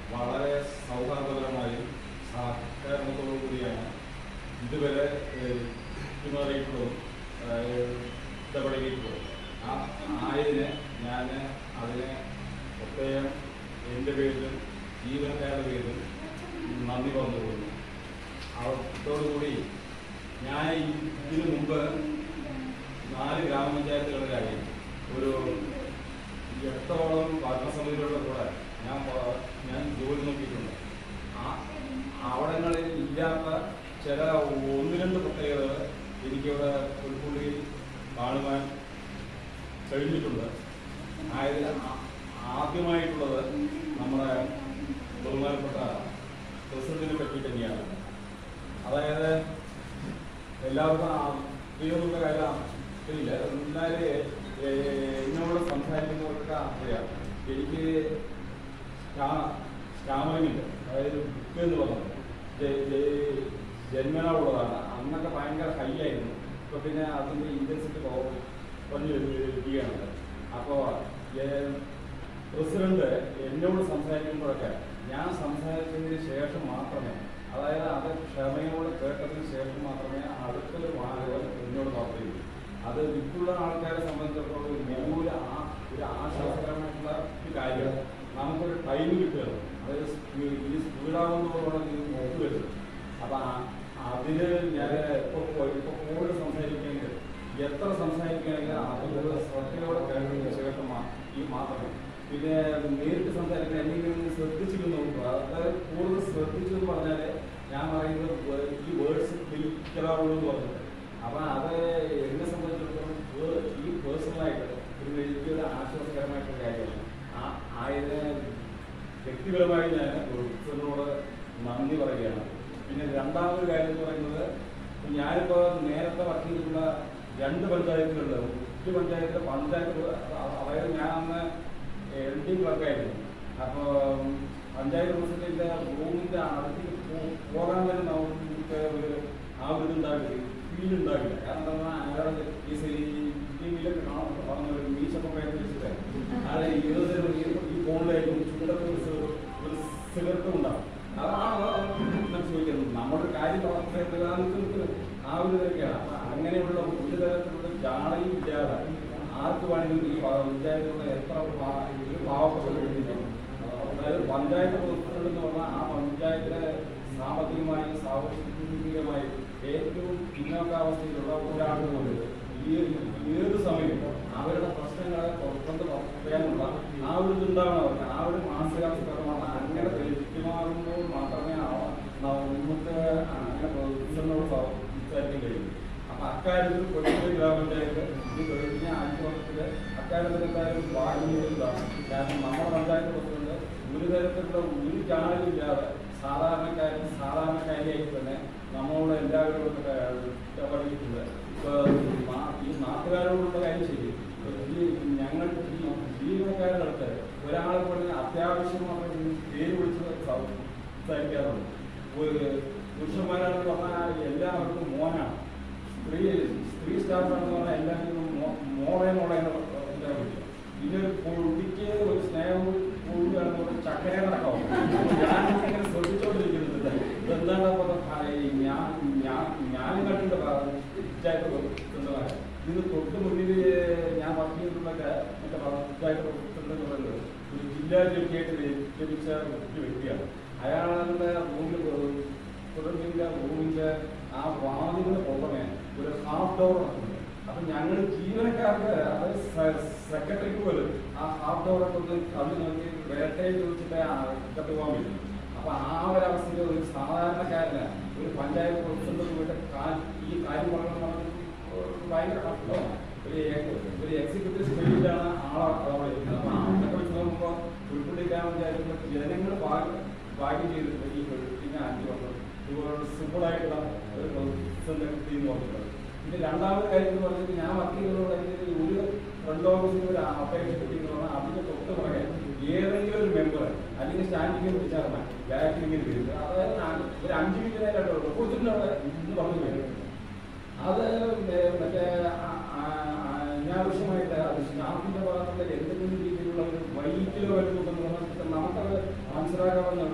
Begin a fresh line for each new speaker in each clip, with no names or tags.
വളരെ സൗഹാർദ്ദപരമായും സഹകരണത്തോടു കൂടിയാണ് ഇതുവരെ ഏഹ്, പെരുമാറിയിട്ടുള്ളതും ഏഹ്, ഇടപഴകിയിട്ടുള്ളതും ആ ആയതിനെ ഞാൻ അതിനെ പ്രത്യേകം എൻ്റെ പേരിലും ജീവനക്കാരുടെ പേരിലും നന്ദി പറഞ്ഞു പോകുന്നു അതോടുകൂടി ഞാൻ ഇതിനു മുമ്പ് നാല് ഗ്രാമപഞ്ചായത്തുകളിലായി ഒരു എട്ടോളം ഭരണസമിതികളുടെ കൂടെ ഞാൻ പോ- ഞാൻ ജോലി നോക്കിയിട്ടുണ്ട് ആ അവിടങ്ങളിൽ ഇല്ലാത്ത ചില ഒന്ന് രണ്ട് പ്രത്യേകതകൾ എനിക്കിവിടെ പുൽപ്പുള്ളിയിൽ കാണുവാൻ കഴിഞ്ഞിട്ടുണ്ട് ആയതിൽ ആ- ആദ്യമായിട്ടുള്ളത് നമ്മുടെ ബഹുമാനപ്പെട്ട പ്രസിഡന്റിനെ പറ്റി തന്നെയാണ് അതായത് എല്ലാവർക്കും ആ- അറിയാവുന്ന കാര്യം ഇല്ല എന്നാല് ഏഹ് എന്നോട് സംസാരിക്കുന്നവർക്ക് അറിയാം എനിക്ക് സ്റ്റാമറിങ്ങില്ല അതായത് ബുക്ക് എന്ന് പറഞ്ഞത് ജ- ജ- ജന്മനാ ഉള്ളതാണ് അന്നൊക്കെ ഭയങ്കര ഹൈ ആയിരുന്നു ഇപ്പൊ പിന്നെ അതിന്റെ ഇന്റൻസിറ്റി കുറഞ്ഞു വരികയാണ് അപ്പോൾ പ്രസിഡന്റ് എന്നോട് സംസാരിക്കുമ്പോഴൊക്കെ ഞാൻ സംസാരിച്ചതിന് ശേഷം മാത്രമേ അതായത് അത് ക്ഷമയോടെ കേട്ടതിന് ശേഷം മാത്രമേ അടുത്തൊരു വാഹനം എന്നോട് പറയുള്ളൂ അത് വിറ്റുള്ള ആൾക്കാരെ സംബന്ധിച്ചിടത്തോളം ഒരു മൂല ആ ഒരു ആശ്വാസകരമായിട്ടുള്ള ഒരു കാര്യം നമുക്കൊരു ടൈം കിട്ടുകയാണ് അതായത് സ്പീ- ഈ സ്പീഡാവുന്നതോടെ ഇത് നോക്കി വരുന്നത് അപ്പൊ ആ- അതിന് ഞാൻ ഇപ്പൊ ഇപ്പൊ കൂടുതൽ സംസാരിക്കുകയാണെങ്കിൽ എത്ര സംസാരിക്കുകയാണെങ്കിലും അതിലൂടെ ശ്രദ്ധയോടെ കേട്ടതിന് ശേഷം മാ- ഈ മാത്രമേ പിന്നെ നേരിട്ട് സംസാരിക്കാൻ എന്തെങ്കിലും ശ്രദ്ധിച്ചിരുന്നു അതായത് കൂടുതൽ ശ്രദ്ധിച്ചു എന്ന് പറഞ്ഞാല് ഞാൻ പറയുന്നത് വേ- ഈ വേർഡ്സ് ക്ലിക്കറാവുള്ളൂ എന്ന് പറഞ്ഞത് അപ്പൊ അത് എന്നെ സംബന്ധിച്ചിടത്തോളം വേ- ഈ പേഴ്സണലായിട്ട് ഒരു എനിക്കൊരു ആശ്വാസകരമായിട്ടുള്ള കാര്യമാണ് ആ ആയതിനെ വ്യക്തിപരമായി ഞാൻ പ്രൊഫസറിനോട് നന്ദി പറയുകയാണ് പിന്നെ രണ്ടാമതൊരു കാര്യം എന്ന് പറയുന്നത് ഞാനിപ്പോൾ നേരത്തെ വർക്ക് ചെയ്തിട്ടുള്ള രണ്ട് പഞ്ചായത്തുകളുണ്ട് ഒരു പഞ്ചായത്തിലെ പഞ്ചായത്ത് അതായത് ഞാൻ അന്ന് എൽ ഡി ക്ലർക്കായിരുന്നു അപ്പോൾ പഞ്ചായത്ത് പ്രസിഡന്റിന്റെ റൂമിന്റെ അടുത്തേക്ക് പോ- പോകാൻ തന്നെ നമുക്ക് ഒരു ആ ഒരു ഇതുണ്ടാവില്ല ഫീൽ ഉണ്ടാവില്ല കാരണം എന്താ പറഞ്ഞാൽ അയാളെ ഈ സി- ടി വിയിലൊക്കെ കാണുമ്പോൾ പറഞ്ഞ ഒരു മീശൊക്കെ പേര് വെച്ചിട്ട് അയാളെ ഇരുപത് ഈ ഈ ഫോണിലായിരിക്കും ചുണ്ടൊക്കെ ഒരു സി- ഒരു സിഗരറ്റും ഉണ്ടാവും അതാണ് ഞാൻ ചോദിക്കുന്നത് നമ്മുടെ കാര്യം പ്രവർത്തനത്തിൽ ആ ഒരു ഇതൊക്കെയാണ് അപ്പൊ അങ്ങനെയുള്ള ഒരു തരത്തിലുള്ള ജാളയും ഇല്ലാതെ ആർക്ക് വേണമെങ്കിലും ഈ പഞ്ചായത്തിലുള്ള എത്ര പാ- ഒരു പാവപ്പെട്ട വീട്ടിലും അതായത് പഞ്ചായത്ത് പ്രസിഡന്റ് എന്ന് പറഞ്ഞാൽ ആ പഞ്ചായത്തിലെ സാമ്പത്തികമായും സാമൂഹികമായും ഏറ്റവും പിന്നോക്കാവസ്ഥയിലുള്ള ഒരാൾക്ക് പോലും ഈ ഏത് സമയവും അവരുടെ പ്രശ്നങ്ങളെ പുറത്തുകൊണ്ട് പറയാനുള്ള ആ ഒരു ഇതുണ്ടാവണം അവർക്ക് ആ ഒരു മാനസികാവസ്ഥമാണ് അങ്ങനെ പെരുമാറുമ്പോൾ മാത്രമേ ആ- നമുക്ക് അങ്ങനെ പ്രസിഡന്റിനോട് സംസാരിക്കാൻ കഴിയും അപ്പൊ അക്കാര്യത്തിൽ കൊല്ലം ഗ്രാമപഞ്ചായത്ത് ഈ കഴിഞ്ഞ അഞ്ച് വർഷത്തില് അക്കാര്യത്തിൽ എന്തായാലും ഭാഗ്യമില്ലാണ് കാരണം നമ്മുടെ പഞ്ചായത്ത് പ്രസിഡന്റ് ഒരു തരത്തിലുള്ള ഒരു ചാനലില്ലാതെ സാധാരണക്കാരും സാധാരണക്കാരിയായി തന്നെ നമ്മളോട് എല്ലാവരോടും ഇടപെടിയിട്ടുണ്ട് ഇപ്പൊ നാ- ഈ നാട്ടുകാരോടുള്ള കാര്യം ശരി ഈ ഞങ്ങൾ ഈ ജീവനക്കാരുടെ അടുത്ത് ഒരാളെ പോലെ അത്യാവശ്യമായി പേര് വിളിച്ച് സംസാരിക്കാറുണ്ട് ഒരു പുരുഷന്മാരാണെന്ന് പറഞ്ഞാൽ എല്ലാവർക്കും മോനാണ് സ്ത്രീ സ്ത്രീ സ്റ്റാഫാണെന്ന് പറഞ്ഞാൽ എല്ലാവരും മോ- മോളെ മോളെ എന്ന് പറഞ്ഞാൽ വിളിക്കും. പിന്നെ ഒരു പൊടിക്ക് ഒരു സ്നേഹവും കൂടുകയാണെന്ന് പറഞ്ഞാൽ ചക്കര നടക്കാവും ഞാൻ ഇങ്ങനെ ശ്രദ്ധിച്ചോണ്ടിരിക്കുന്നുണ്ട് ഇതെന്താണ് അപ്പൊ ഈ ഞാൻ ഞാൻ ഞാനും കണ്ടിട്ട് പഞ്ചായത്ത് പ്രസിഡന്റുമാരെ ഇതിന് തൊട്ട് മുന്നിൽ ഞാൻ വർക്ക് ചെയ്തിട്ടുള്ളൊക്കെ മറ്റേ പഞ്ചായത്ത് പ്രസിഡന്റ് എന്ന് പറയുന്നത് ഒരു ജില്ലാ ജഡ്ജിയായിട്ട് ലഭിച്ച ഒരു വ്യക്തിയാണ് അയാളുടെ റൂമിൽ തുടർന്നില്ല റൂമിന്റെ ആ വാതിലിന് പുറമെ ഒരു ഹാഫ് ഡോർ നടക്കുന്നുണ്ട് അപ്പൊ ഞങ്ങൾ ജീവനക്കാർക്ക് അതായത് സെക്രട്ടറിക്ക് പോലും ആ ഹാഫ് ഡോറൊക്കെ ഒന്ന് കണ്ണു നോക്കി വേട്ടയിൽ ചോദിച്ചിട്ട് ഇതൊക്കെ പോകാൻ പറ്റും അപ്പൊ ആ ഒരു അവസ്ഥയിൽ ഒരു സാധാരണക്കാരന് ഒരു പഞ്ചായത്ത് പ്രസിഡന്റ് പോയിട്ട് കാ- ഈ കാര്യം പറയണമെന്ന് ഭയങ്കര കഷ്ടമാണ് ഒരു എ- ഒരു എക്സിക്യൂട്ടീവ് സ്റ്റേജിലാണ് ആളെ അവിടെ ഇരിക്കുന്നത് അപ്പൊ അതൊക്കെ വെച്ച് നോക്കുമ്പോൾ ഉൾപ്പെടെ ഗ്രാമപഞ്ചായത്തിലെ ജനങ്ങൾ ഭാഗ്യം ഭാഗ്യം ചെയ്തിട്ടുണ്ട് ഈ പിന്നെ അഞ്ച് വർഷം ഇതുപോലുള്ള സിമ്പിളായിട്ടുള്ള ഒരു പ്രതിസന്ധി എന്ന് പറഞ്ഞിട്ടുള്ളത് പിന്നെ രണ്ടാമത്തെ കാര്യം എന്ന് പറഞ്ഞിട്ട് ഞാൻ വർക്ക് ചെയ്തതോടെ ഒരു ഫ്രണ്ട് ഓഫീസിൽ ഒരു അപേക്ഷ കിട്ടിയെന്ന് പറഞ്ഞാൽ അതിന്റെ തൊട്ട് പുറകെ ഏതെങ്കിലും ഒരു മെമ്പർ അല്ലെങ്കിൽ സ്റ്റാൻഡിംഗ് കമ്മിറ്റി ചെയർമാൻ ബാക്കിൽ ഇങ്ങനെ വരും അതായത് ഞാൻ ഒരു അഞ്ച് മിനിറ്റിനായിട്ടോ കൊടുത്തിട്ടുണ്ട് അവിടെ ഇന്ന് പറഞ്ഞു വരും അത് മേ- മറ്റേ ആ- ആ- അനാവശ്യമായിട്ട് അത് സ്റ്റാഫിന്റെ ഭാഗത്തുള്ള എന്തെങ്കിലും രീതിയിലുള്ള ഒരു വൈകിലോ വരുന്നുണ്ടെന്ന് പറഞ്ഞാൽ നമുക്കത് മനസ്സിലാക്കാവുന്ന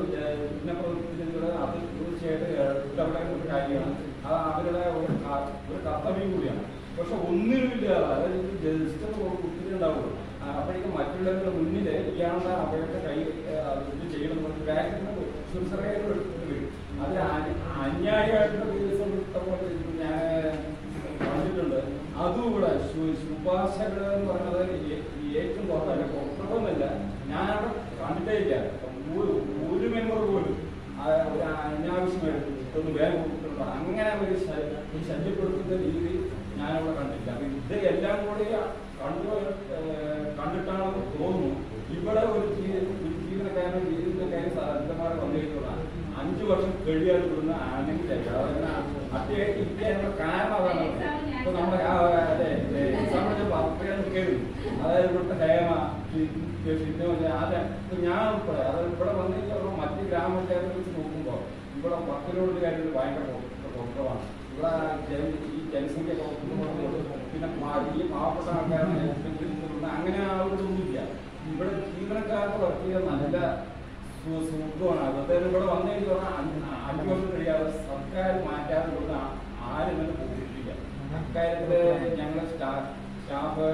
ഒന്നിനുമില്ല അതായത് ജസ്റ്റ് കുത്തിട്ടുണ്ടാവുള്ളൂ അപ്പോഴേക്കും മറ്റുള്ളവരുടെ മുന്നിൽ ഇയാളുടെ അവരുടെ കൈ ആ, ഇത് ചെയ്യണം ബാക്കിൽ സുരക്ഷയായിട്ട് എടുത്തിട്ട് വരും അതിൽ അന്യ- അന്യായമായിട്ടുള്ള കേസ് പോലെ ഞാൻ കണ്ടിട്ടുണ്ട് അതും ഇവിടെ ശു- ശുപാർശകൾ എന്ന് പറയുന്നത് ഏ- ഏറ്റവും കുറവല്ല കുറവൊന്നുമില്ല ഞാൻ അവിടെ കണ്ടിട്ടേ ഇല്ല ഒരു ഒരു മെമ്പർ പോലും ആ ഒരു അനാവശ്യമായിട്ട് ഇതൊന്ന് വേഗം കൊടുത്തിട്ടുണ്ടോ അങ്ങനെ ഒരു ശ- ഈ ശല്യപ്പെടുത്തുന്ന രീതി ഞാനവിടെ കണ്ടില്ല അപ്പൊ ഇത് എല്ലാം കൂടി കണ്ടു ഏഹ് കണ്ടിട്ടാണെന്ന് തോന്നുന്നു ഇവിടെ ഒരു ജീ- ഒരു ജീവനക്കാരൻ ജീവനക്കാരൻ സാധനമാരെ വന്നിട്ടുള്ള അഞ്ചു വർഷം കഴിയാതെ വിടുന്ന ആണെങ്കിൽ അത്യായിട്ട് ഇരിക്കാനുള്ള കാരണം അതാണ് ഇപ്പൊ നമ്മുടെ ആ, അതെ എക്സാമ്പിൾ അത്രയാണ് കേൾവി അതായത് ഇവിടുത്തെ ഹേമ പിന്നെ അതെ ഇപ്പൊ ഞാൻ ഉൾപ്പെടെ അതായത് ഇവിടെ വന്നിട്ട് മറ്റ് ഗ്രാമപഞ്ചായത്തുകൾ വെച്ച് നോക്കുമ്പോൾ ഇവിടെ പത്തിനോട് കാര്യത്തിൽ ഭയങ്കര കുറ- കുറവാണ് ഇവിടെ ജന- ഈ ജനസംഖ്യ കുറഞ്ഞുകൊണ്ട് പിന്നെ പാ- ഈ പാവപ്പെട്ട ആൾക്കാരാണ് ഏറ്റവും കൂടുതൽ അങ്ങനെ ആളുകളൊന്നുമില്ല ഇവിടെ ജീവനക്കാർക്ക് വർക്ക് ചെയ്യാൻ നല്ല സു- സുഖമാണ് അതൊക്കെ ഇവിടെ വന്നു കഴിഞ്ഞാൽ അഞ്ചു വർഷം കഴിയാതെ സർക്കാർ മാറ്റാതെ ഇവിടെ ആ- ആരും തന്നെ പോയിട്ടില്ല അക്കാര്യത്തില് ഞങ്ങളുടെ സ്റ്റാഫ് സ്റ്റാഫ്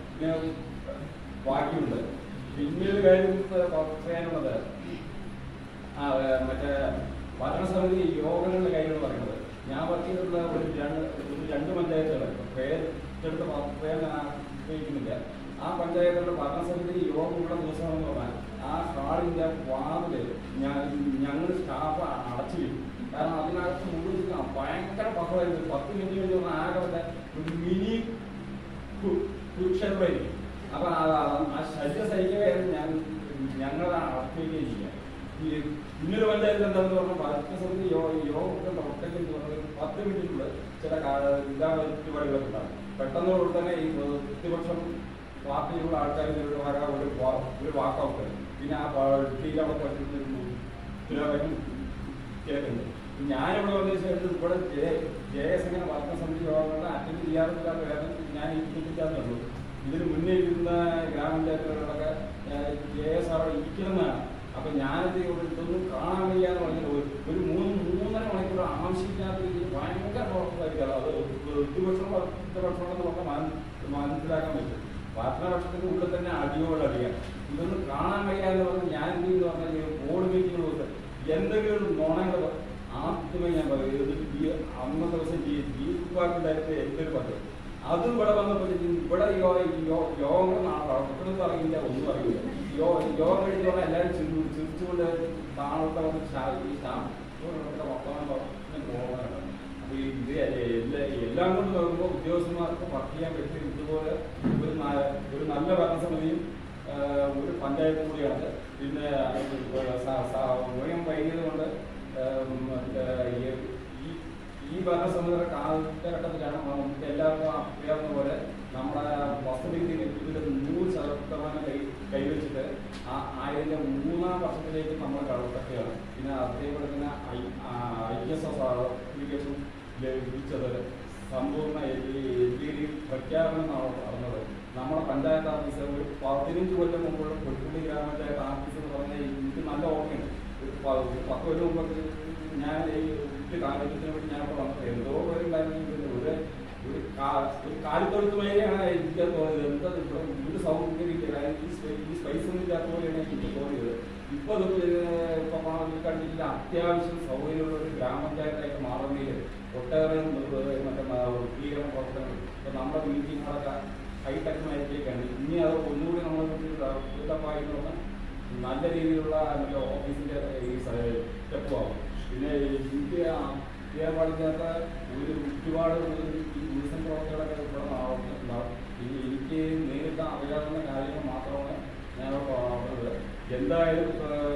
ബാക്കിയുണ്ട് പിന്നൊരു കാര്യം പറയാനുള്ളത് ആ ഏ, മറ്റേ ഭരണസമിതി യോഗങ്ങളുടെ കാര്യങ്ങൾ പറയുന്നത് ഞാൻ വർക്ക് ചെയ്തിട്ടുള്ള ഒരു രണ്ട് ഒരു രണ്ട് പഞ്ചായത്തുകൾ പേരെടുത്ത് പറയാൻ ഞാൻ ആഗ്രഹിക്കുന്നില്ല ആ പഞ്ചായത്തുകളുടെ ഭരണസമിതി യോഗമുള്ള ദിവസമെന്ന് പറഞ്ഞാൽ ആ ഹാളിന്റെ വാതില് ഞാൻ ഞങ്ങൾ സ്റ്റാഫ് അടച്ചു വരും കാരണം അതിനകത്ത് മുഴുവൻ ഭയങ്കര ബഹളമായിരുന്നു പത്ത് മിനിറ്റ് കഴിഞ്ഞ് പറഞ്ഞാൽ ആകെ മറ്റേ ഒരു മിനി കുക്ഷേത്രമായിരിക്കും അപ്പൊ ആ ആ ശല്യം സഹിക്കുകയായിരുന്നു ഞാൻ ഞങ്ങൾ അടക്കുകയും ചെയ്യാം ഈ ഇന്നൊരു പഞ്ചായത്തിൽ എന്താണെന്ന് പറഞ്ഞാൽ ഭരണസമിതി യോഗത്തിന്റെ പ്രവർത്തനം എന്ന് പറഞ്ഞാൽ പത്ത് മിനിറ്റിനുള്ളിൽ ചില കാ- ഇതാണ് പരിപാടികളൊക്കെ ഉണ്ടാകും പെട്ടെന്ന് തന്നെ ഈ പ്രതിപക്ഷം പാർട്ടിയിലുള്ള ആൾക്കാർ ഒരു വക- ഒരു വാ- ഒരു വാക്കൗട്ട് പിന്നെ ആ പാർട്ടിയിൽ അവിടെ പറ്റുന്ന കേൾക്കുന്നത് ഞാനിവിടെ വന്നതിന് ശേഷം ഇവിടെ ജെ എസ് ഇങ്ങനെ ഭരണസമിതി യോഗങ്ങൾ അറ്റൻഡ് ചെയ്യാറില്ല കാരണം ഞാൻ ഇരിപ്പിക്കാന്നേ ഉള്ളൂ ഇതിന് മുന്നേ ഇരുന്ന ഗ്രാമപഞ്ചായത്തുകളിലൊക്കെ ജെ എസ് അവിടെ ഇരിക്കുന്നതാണ് അപ്പൊ ഞാനത് ഇവിടെ ഇതൊന്നും കാണാൻ വയ്യാന്ന് പറഞ്ഞാൽ ഒരു ഒരു മൂന്ന് മൂന്നര മണിക്കൂർ ആവശ്യമില്ലാത്ത രീതിയിൽ ഭയങ്കര പ്രവർത്തനമായിരിക്കും അത് പ്രതിപക്ഷം പ്രതിപക്ഷം എന്ന് പറഞ്ഞാൽ മന- മനസ്സിലാക്കാൻ പറ്റും ഭരണപക്ഷത്തിന്റെ ഉള്ളിൽ തന്നെ അടിയോട് അടിയാണ് ഇതൊന്നും കാണാൻ വയ്യാന്ന് പറഞ്ഞാൽ ഞാൻ എന്ത് ചെയ്യുന്നു പറഞ്ഞാൽ ബോർഡ് മീറ്റിംഗ് കൊടുത്ത് എന്തെങ്കിലും ഒരു നുണകൾ ആദ്യമേ ഞാൻ പറയും എന്നിട്ട് ഈ അന്നത്തെ ദിവസം ഈ ബീഫ് പാർക്കുണ്ടായിട്ട് എന്തൊരു പറ്റും അതും ഇവിടെ വന്നപ്പോൾ ഇവിടെ യോ യോ- യോഗങ്ങൾ നടക്കുന്നത് അറിയില്ല ഒന്നും അറിയില്ല യോ യോഗം കഴിഞ്ഞ് പറഞ്ഞാൽ എല്ലാവരും ചിരി ചിരിച്ചുകൊണ്ട് താഴത്തെ വന്ന് ശാ- ഈ ശാന്തയുടെ വർത്തമാനം പറഞ്ഞ് പോകാനാണ് അപ്പൊ ഈ ഇത് എല്ലാ എല്ലാം കൊണ്ട് നോക്കുമ്പോൾ ഉദ്യോഗസ്ഥന്മാർക്ക് വർക്ക് ചെയ്യാൻ പറ്റിയ ഇതുപോലെ ഒരു ന- ഒരു നല്ല ഭരണസമിതിയും ആ, ഒരു പഞ്ചായത്തും കൂടിയാണ് പിന്നെ സ- സ- സമയം വൈകിയത് കൊണ്ട് ഉം, മറ്റേ ഈ- ഈ- ഈ ഭരണസമിതിയുടെ കാലഘട്ടത്തിലാണ് നമുക്ക് എല്ലാവർക്കും അറിയാവുന്ന പോലെ നമ്മുടെ വസ്തുവിദ്യ ഇതിന്റെ നൂറ് ശതമാനം കൈ കൈവച്ചിട്ട് ആ ആയതിന്റെ മൂന്നാം വർഷത്തിലേക്ക് നമ്മൾ കടക്കുകയാണ് പിന്നെ അതേപോലെ തന്നെ I I S S certification ലഭിച്ചത് സമ്പൂർണ്ണ എൽ ഇ ഡി പ്രഖ്യാപനം നടന്നത് നമ്മുടെ പഞ്ചായത്ത് ഓഫീസ് ഒരു പതിനഞ്ച് കൊല്ലം മുമ്പുള്ള കൊച്ചുള്ളി ഗ്രാമപഞ്ചായത്ത് ഓഫീസ് എന്ന് പറഞ്ഞാൽ എനിക്ക് നല്ല ഓർമ്മയുണ്ട് ഒരു പ- ഒരു പത്ത് കൊല്ലം മുമ്പ് ഞാൻ ഈ ഒരു കാലഘട്ടത്തിന് വേണ്ടി ഞാൻ ഇവിടെ വന്നത് എന്തോ പേരുണ്ടായിരുന്നു ഒരു ഒരു കാ- ഒരു കാലിത്തൊഴുത്ത് മേലെയാണ് എനിക്ക് തോന്നിയത് എന്താ ഇവിടെ ഒരു സൗകര്യം ഇല്ല കാരണം ഈ സ്പേ- ഈ സ്പേസ് ഒന്നും ഇല്ലാത്ത പോലെയാണ് എനിക്ക് തോന്നിയത് ഇപ്പൊ അത് ഇപ്പൊ കണ്ടില്ല അത്യാവശ്യം സൗകര്യമുള്ള ഒരു ഗ്രാമപഞ്ചായത്തായിട്ട് മാറുന്നതിൽ ഒട്ടേറെ നിർവ്വ- മറ്റേ മ- വൃത്തികരണ പ്രവർത്തനങ്ങൾ ഇപ്പൊ നമ്മുടെ മീറ്റിങ്ങുകളൊക്കെ ഹൈടെക് മേഖലയ്ക്കാണ് ഇനി അത് ഒന്നുകൂടി നമ്മളെ ഡെവലപ്പായിട്ട് പറഞ്ഞാൽ നല്ല രീതിയിലുള്ള മറ്റേ ഓഫീസിന്റെ ഈ സ്റ്റെപ്പ് ആവും പിന്നെ എനിക്ക് ചെയ്യാൻ പാടില്ലാത്ത ഒരു ഒരുപാട് ഈ ടൂറിസം പ്രവർത്തികളൊക്കെ ഇവിടെ നടക്കുന്നുണ്ടാവും ഇനി എനിക്ക് നേരിട്ട് അറിയാവുന്ന കാര്യങ്ങൾ മാത്രമാണ് ഞാൻ ഇവിടെ പറഞ്ഞത് എന്തായാലും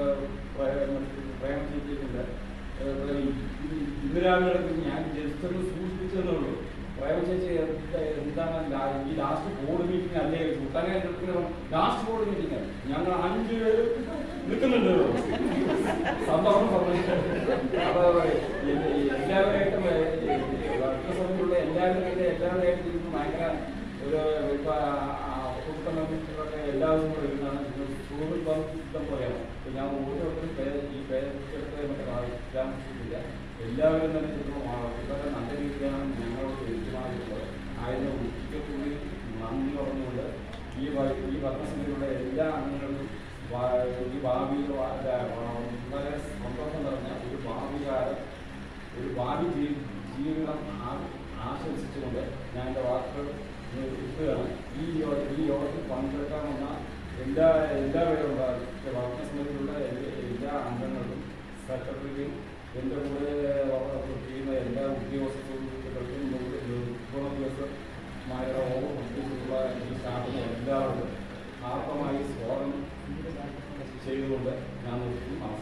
പ്രേമ ചെയ്തിട്ടുണ്ട് ഇന്ദിരാവിളക്ക് ഞാൻ ജസ്റ്റ് ഒന്ന് സൂചിപ്പിച്ചെന്നേ ഉള്ളൂ പ്രേമ ചേച്ചി എന്താ- എന്താണ് ലാ- ഈ ലാസ്റ്റ് ബോർഡ് മീറ്റിംഗ് അല്ലേ സുൽത്താനെ ലാസ്റ്റ് ബോർഡ് മീറ്റിംഗ് ഞങ്ങൾ അഞ്ചു പേര് നിൽക്കുന്നുണ്ട് സന്തോഷം പറഞ്ഞിട്ട് അപ്പൊ എ- എല്ലാവരായിട്ടും വർഗസമിതിയുള്ള എല്ലാവരുമായിട്ട് എല്ലാവരുമായിട്ട് ഇരിക്കുമ്പോൾ ഭയങ്കര ഒരു ഇപ്പൊ കുട്ടനൊക്കെ എല്ലാവരും കൂടെ ഇരുന്നാണ് സ്കൂളിൽ ബന്ധം പോലെയാണ് ഇപ്പൊ ഞാൻ ഓരോരുത്തരും പേര് ഈ പേരെടുത്ത് മറ്റേ രാമകൃഷ്ണനില്ല എല്ലാവരും തന്നെ ചിലപ്പോൾ വളരെ നല്ല രീതിയിലാണ് ഞങ്ങളോട് പെരുമാറിയിട്ടുള്ളത് അതിന് ഒരിക്കൽ കൂടി നന്ദി പറഞ്ഞുകൊണ്ട് ഈ വ- ഈ ഭരണസമിതിയുടെ എല്ലാ അംഗങ്ങളും വാ- ഈ ഭാവിയിൽ വാ- വാ- വളരെ സന്തോഷം നിറഞ്ഞ ഒരു ഭാവികാലം ഒരു ഭാവി ജീ- ജീവിതം ആ- ആശംസിച്ചുകൊണ്ട് ഞാൻ എൻ്റെ വാക്കുകൾ നിർത്തുകയാണ് ഈ യോ- ഈ യോഗത്തിൽ പങ്കെടുക്കാൻ വന്ന എല്ലാ എല്ലാവരും ഭരണസമിതിയിലുള്ള എല്ലാ- എല്ലാ അംഗങ്ങൾക്കും സെക്രട്ടറിക്കും എൻ്റെ കൂടെ വർക്ക് ചെയ്യുന്ന എല്ലാ ഉദ്യോഗസ്ഥർക്കും ഉദ്യോഗസ്ഥന്മാരുടെ ഓഫീസിലുള്ള ഈ സ്റ്റാഫിനും എല്ലാവർക്കും ആർത്തമായി സ്വാഗതം ചെയ്തുകൊണ്ട് ഞാൻ നിർത്തുന്നു നമസ്കാരം